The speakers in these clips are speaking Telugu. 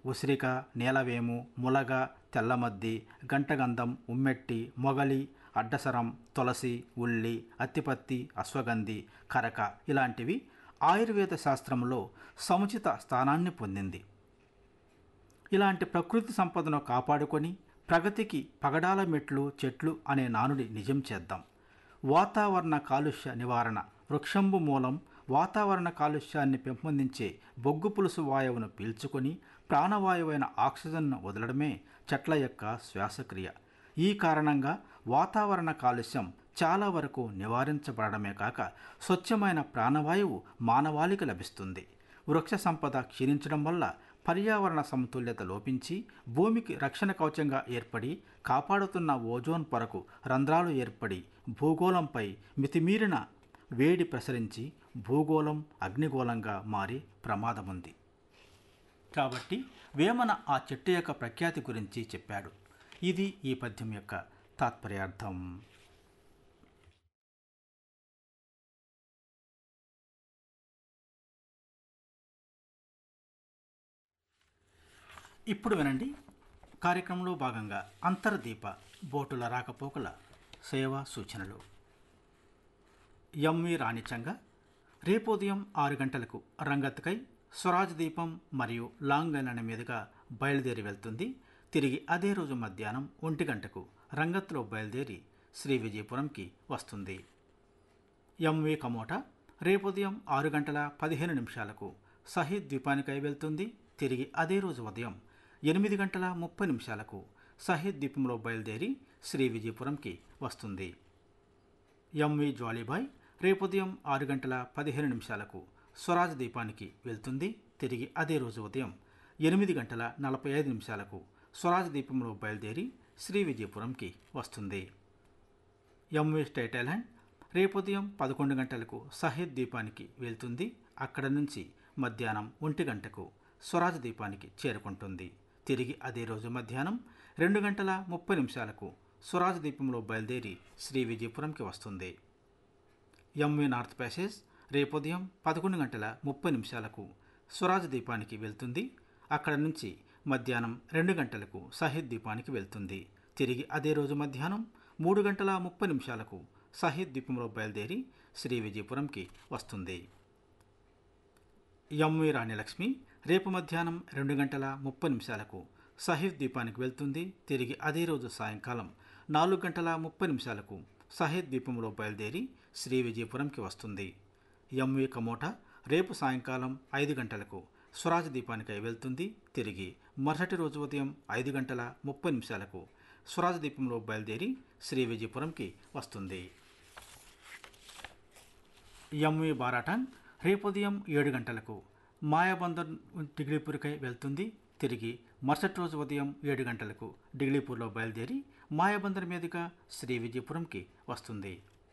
ఉసిరిక నీలవేము ములగ తెల్లమద్ది గంటగంధం ఉమ్మెట్టి మొగలి అడ్డసరం తులసి ఉల్లి అత్తిపత్తి అశ్వగంధి కరక ఇలాంటివి ఆయుర్వేద శాస్త్రంలో సముచిత స్థానాన్ని పొందింది ఇలాంటి ప్రకృతి సంపదను కాపాడుకొని ప్రగతికి పగడాల మెట్లు చెట్లు అనే నానుడి నిజం చేద్దాం వాతావరణ కాలుష్య నివారణ వృక్షంబు మూలం వాతావరణ కాలుష్యాన్ని పెంపొందించే బొగ్గు పులుసు వాయువును పీల్చుకొని ప్రాణవాయువైన ఆక్సిజన్ను వదలడమే చెట్ల యొక్క శ్వాసక్రియ ఈ కారణంగా వాతావరణ కాలుష్యం చాలా వరకు నివారించబడమే కాక స్వచ్ఛమైన ప్రాణవాయువు మానవాళికి లభిస్తుంది వృక్ష సంపద క్షీణించడం వల్ల పర్యావరణ సమతుల్యత లోపించి భూమికి రక్షణ కవచంగా ఏర్పడి కాపాడుతున్న ఓజోన్ పొరకు రంధ్రాలు ఏర్పడి భూగోళంపై మితిమీరిన వేడి ప్రసరించి భూగోళం అగ్నిగోళంగా మారి ప్రమాదముంది కాబట్టి వేమన ఆ చెట్టు యొక్క ప్రఖ్యాతి గురించి చెప్పాడు ఇది ఈ పద్యం యొక్క తాత్పర్యార్థం ఇప్పుడు వినండి కార్యక్రమంలో భాగంగా అంతర్దీప బోటుల రాకపోకల సేవా సూచనలు ఎంవి రాణిచంగ రేపు ఉదయం ఆరు గంటలకు రంగత్కై స్వరాజ్ దీపం మరియు లాంగ్ లైన్ మీదుగా బయలుదేరి వెళ్తుంది తిరిగి అదే రోజు మధ్యాహ్నం ఒంటి గంటకు రంగత్లో బయలుదేరి శ్రీ విజయపురంకి వస్తుంది ఎంవి కమోటా రేపు ఉదయం ఆరు గంటల పదిహేను నిమిషాలకు సహీద్ ద్వీపానికై వెళ్తుంది తిరిగి అదే రోజు ఉదయం ఎనిమిది గంటల ముప్పై నిమిషాలకు సహీద్ ద్వీపంలో బయలుదేరి శ్రీ విజయపురంకి వస్తుంది ఎంవి జ్వాలీబాయ్ రేపు ఉదయం ఆరు గంటల పదిహేను నిమిషాలకు స్వరాజ్ దీపానికి వెళ్తుంది తిరిగి అదే రోజు ఉదయం ఎనిమిది గంటల నలభై ఐదు నిమిషాలకు స్వరాజ్ దీపంలో బయలుదేరి శ్రీ విజయపురంకి వస్తుంది ఎంవి స్టేట్ ఐలాండ్ రేపు ఉదయం పదకొండు గంటలకు సహీద్ దీపానికి వెళ్తుంది అక్కడ నుంచి మధ్యాహ్నం ఒంటి గంటకు స్వరాజ్ దీపానికి చేరుకుంటుంది తిరిగి అదే రోజు మధ్యాహ్నం రెండు గంటల ముప్పై నిమిషాలకు స్వరాజ్ దీపంలో బయలుదేరి శ్రీ విజయపురంకి వస్తుంది ఎంవి నార్త్ ప్యాసేజ్ రేపు ఉదయం పదకొండు గంటల ముప్పై నిమిషాలకు స్వరాజ్ దీపానికి వెళ్తుంది అక్కడ నుంచి మధ్యాహ్నం రెండు గంటలకు సహీద్ దీపానికి వెళ్తుంది తిరిగి అదే రోజు మధ్యాహ్నం మూడు గంటల ముప్పై నిమిషాలకు సహీద్ ద్వీపంలో బయలుదేరి శ్రీ విజయపురంకి వస్తుంది ఎంవి రాణిలక్ష్మి రేపు మధ్యాహ్నం రెండు గంటల ముప్పై నిమిషాలకు సహీద్ ద్వీపానికి వెళ్తుంది తిరిగి అదే రోజు సాయంకాలం నాలుగు గంటల ముప్పై నిమిషాలకు సహీద్ ద్వీపంలో బయలుదేరి శ్రీ విజయపురంకి వస్తుంది ఎంవి కమోటా రేపు సాయంకాలం ఐదు గంటలకు స్వరాజ్ దీపానికై వెళ్తుంది తిరిగి మరుసటి రోజు ఉదయం ఐదు గంటల ముప్పై నిమిషాలకు స్వరాజ్ దీపంలో బయలుదేరి శ్రీ విజయపురంకి వస్తుంది ఎంవి బారాటాన్ రేపు ఉదయం ఏడు గంటలకు మాయాబందర్ డిగ్లీపూర్కై వెళ్తుంది తిరిగి మరుసటి రోజు ఉదయం ఏడు గంటలకు డిగ్లీపూర్లో బయలుదేరి మాయాబందర్ మీదుగా శ్రీ విజయపురంకి వస్తుంది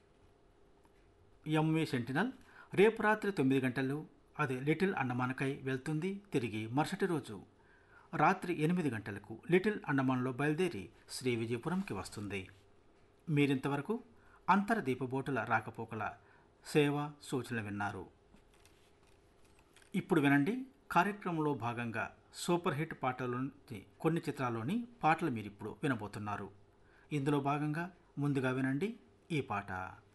ఎంవి సెంటినల్ రేపు రాత్రి తొమ్మిది గంటలు అది లిటిల్ అండమాన్కై వెళ్తుంది తిరిగి మరుసటి రోజు రాత్రి ఎనిమిది గంటలకు లిటిల్ అండమాన్లో బయలుదేరి శ్రీ విజయపురంకి వస్తుంది మీరింతవరకు అంతర్దీపబోటుల రాకపోకల సేవ సూచనలు విన్నారు ఇప్పుడు వినండి కార్యక్రమంలో భాగంగా సూపర్ హిట్ పాటలోని కొన్ని చిత్రాల్లోని పాటలు మీరు ఇప్పుడు వినబోతున్నారు ఇందులో భాగంగా ముందుగా వినండి ఈ పాట